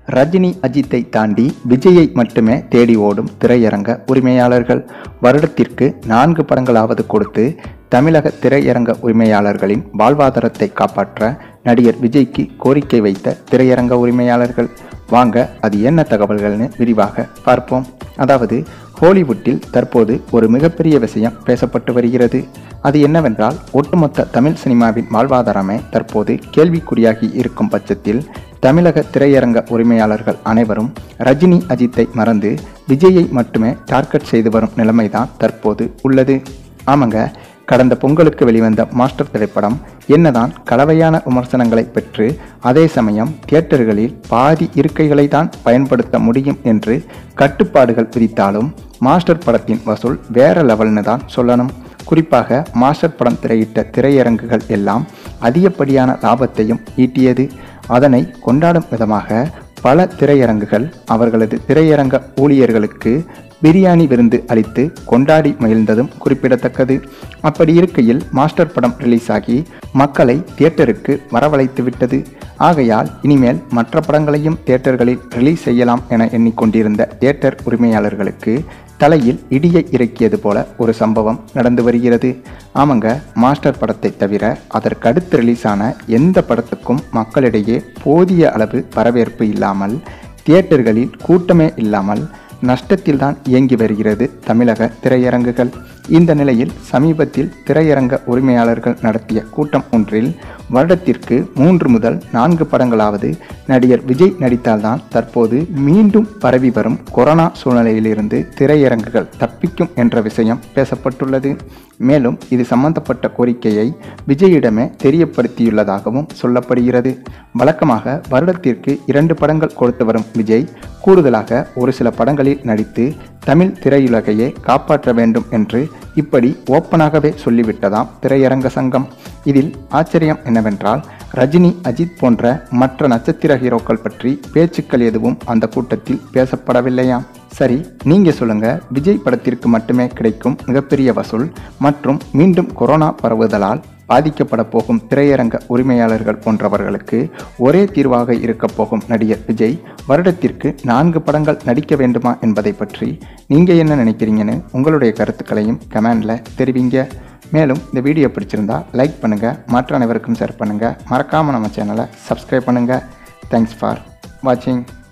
ரஜினி அஜித்தை தாண்டி விஜயை மட்டுமே தேடி ஓடும் திரையரங்க உரிமையாளர்கள் வருடத்திற்கு நான்கு படங்களாவது கொடுத்து தமிழக திரையரங்க உரிமையாளர்களின் வாழ்வாதாரத்தை காப்பாற்ற நடிகர் விஜய்க்கு கோரிக்கை வைத்த திரையரங்க உரிமையாளர்கள் வாங்க அது என்ன தகவல்கள்னு விரிவாக பார்ப்போம் அதாவது ஹாலிவுட்டில் தற்போது ஒரு மிகப்பெரிய விஷயம் பேசப்பட்டு வருகிறது அது என்னவென்றால் ஒட்டுமொத்த தமிழ் சினிமாவின் வாழ்வாதாரமே தற்போது கேள்விக்குறியாகி இருக்கும் பட்சத்தில் தமிழக திரையரங்க உரிமையாளர்கள் அனைவரும் ரஜினி அஜித்தை மறந்து விஜயை மட்டுமே டார்கெட் செய்து வரும் நிலைமைதான் தற்போது உள்ளது ஆமாங்க கடந்த பொங்கலுக்கு வெளிவந்த மாஸ்டர் திரைப்படம் என்னதான் கலவையான விமர்சனங்களை பெற்று அதே சமயம் தியேட்டர்களில் பாதி இருக்கைகளை தான் பயன்படுத்த முடியும் என்று கட்டுப்பாடுகள் விதித்தாலும் மாஸ்டர் படத்தின் வசூல் வேற லெவல்னு தான் சொல்லணும் குறிப்பாக மாஸ்டர் படம் திரையிட்ட திரையரங்குகள் எல்லாம் அதிகப்படியான லாபத்தையும் ஈட்டியது அதனை கொண்டாடும் விதமாக பல திரையரங்குகள் அவர்களது திரையரங்க ஊழியர்களுக்கு பிரியாணி விருந்து அளித்து கொண்டாடி மகிழ்ந்ததும் குறிப்பிடத்தக்கது அப்படி இருக்கையில் மாஸ்டர் படம் ரிலீஸ் ஆகி மக்களை தியேட்டருக்கு வரவழைத்து விட்டது ஆகையால் இனிமேல் மற்ற படங்களையும் தியேட்டர்களில் ரிலீஸ் செய்யலாம் என எண்ணிக்கொண்டிருந்த தியேட்டர் உரிமையாளர்களுக்கு தலையில் இடியை இறக்கியது போல ஒரு சம்பவம் நடந்து வருகிறது ஆமாங்க மாஸ்டர் படத்தை தவிர அதற்கடுத்து ரிலீஸ் ஆன எந்த படத்துக்கும் மக்களிடையே போதிய அளவு வரவேற்பு இல்லாமல் தியேட்டர்களில் கூட்டமே இல்லாமல் நஷ்டத்தில் தான் இயங்கி வருகிறது தமிழக திரையரங்குகள் இந்த நிலையில் சமீபத்தில் திரையரங்க உரிமையாளர்கள் நடத்திய கூட்டம் ஒன்றில் வருடத்திற்கு மூன்று முதல் நான்கு படங்களாவது நடிகர் விஜய் நடித்தால்தான் தற்போது மீண்டும் பரவி வரும் கொரோனா சூழ்நிலையிலிருந்து திரையரங்குகள் தப்பிக்கும் என்ற விஷயம் பேசப்பட்டுள்ளது மேலும் இது சம்பந்தப்பட்ட கோரிக்கையை விஜயிடமே தெரியப்படுத்தியுள்ளதாகவும் சொல்லப்படுகிறது வழக்கமாக வருடத்திற்கு இரண்டு படங்கள் கொடுத்து வரும் விஜய் கூடுதலாக ஒரு சில படங்களில் நடித்து தமிழ் திரையுலகையே காப்பாற்ற வேண்டும் என்று இப்படி ஓப்பனாகவே சொல்லிவிட்டதாம் திரையரங்க சங்கம் இதில் ஆச்சரியம் என்னவென்றால் ரஜினி அஜித் போன்ற மற்ற நட்சத்திர ஹீரோக்கள் பற்றி பேச்சுக்கள் எதுவும் அந்த கூட்டத்தில் பேசப்படவில்லையாம் சரி நீங்க சொல்லுங்க விஜய் படத்திற்கு மட்டுமே கிடைக்கும் மிகப்பெரிய வசூல் மற்றும் மீண்டும் கொரோனா பரவுதலால் பாதிக்கப்பட போகும் திரையரங்க உரிமையாளர்கள் போன்றவர்களுக்கு ஒரே தீர்வாக இருக்கப் போகும் நடிகர் விஜய் வருடத்திற்கு நான்கு படங்கள் நடிக்க வேண்டுமா என்பதை பற்றி நீங்கள் என்ன நினைக்கிறீங்கன்னு உங்களுடைய கருத்துக்களையும் கமெண்டில் தெரிவிங்க மேலும் இந்த வீடியோ பிடிச்சிருந்தா லைக் பண்ணுங்கள் மற்ற அனைவருக்கும் ஷேர் பண்ணுங்கள் மறக்காமல் நம்ம சேனலை சப்ஸ்கிரைப் பண்ணுங்கள் தேங்க்ஸ் ஃபார் வாட்சிங்